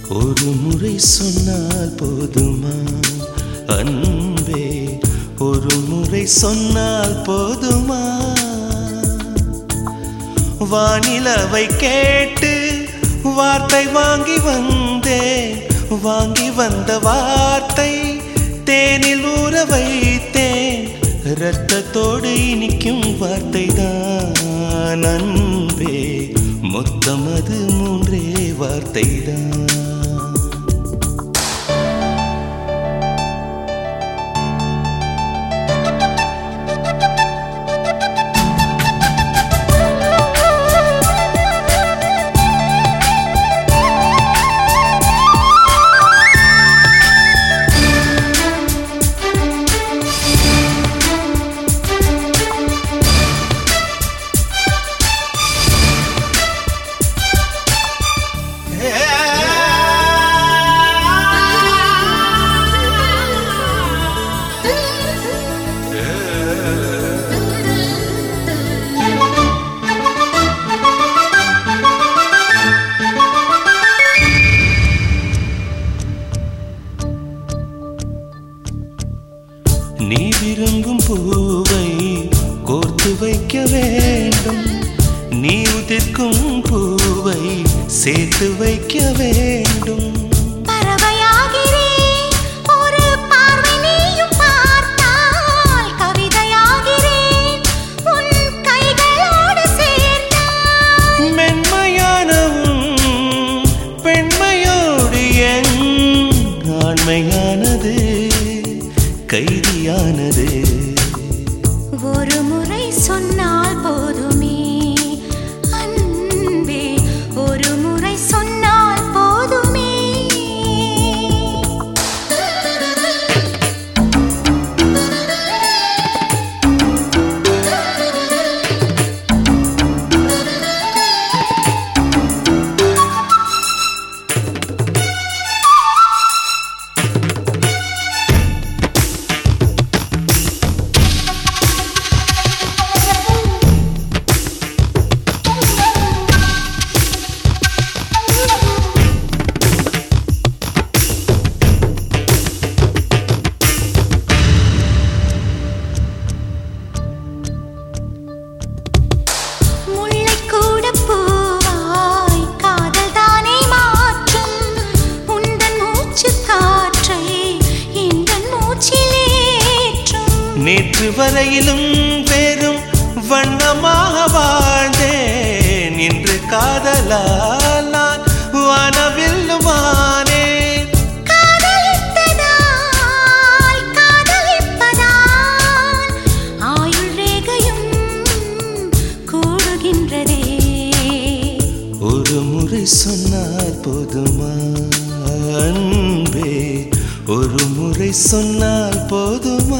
ஒரு முறை சொன்னால் போதுமா அன்பே ஒரு முறை சொன்னால் போதுமா வானிலவை கேட்டு வார்த்தை வாங்கி வந்தேன் வாங்கி வந்த வார்த்தை தேனில் ஊற வைத்தேன் இரத்தத்தோடு இனிக்கும் வார்த்தை தான் அன்பே மொத்தம் அது மூன்றே வார்த்தை தான் நீ விரும்பும் பூவை கோர்த்து வைக்க வேண்டும் நீ உதிர்க்கும் பூவை சேர்த்து வைக்க வேண்டும் பறவையாகிறேன் ஒரு பார்வை நீயும் பார்த்தால் கவிதையாகிறேன் உன் கைகளோடு சேர்ந்தால் மென்மையானவும் பெண்மையோடு என் ஆண்மையானது கைதியானது ஒரு முறை சொன்னால் போதுமே அன்பே ஒரு முறை சொன்னால் போதுமே முல்லைக் கூட பூவாய் காதல் தானே மாற்றும் உந்தன் மூச்சு காற்றை எந்தன் மூச்சிலேற்றும் நேற்று வரையிலும் வெறும் வண்ணமாக வாழ்ந்தேன் இன்று காதலால் நான் வானவில்லுமானேன் காதலித்ததால் காதலிப்பதால் ஆயுள் ரேகையும் கூடுகின்றதே ஒரு முறை சொன்னால் போதுமா அன்பே ஒரு முறை சொன்னால் போதுமா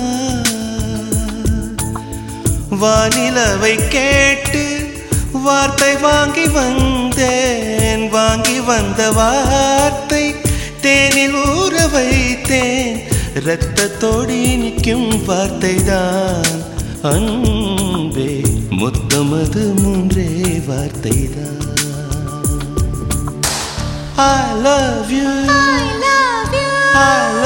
வானிலவை கேட்டு வார்த்தை வாங்கி வந்தேன் வாங்கி வந்த வார்த்தை தேனில் ஊற வைத்தேன் இரத்தத்தோடு நிற்கும் வார்த்தை தான் அன்பே மொத்தமது மூன்றே வார்த்தை தான் I love you I love you I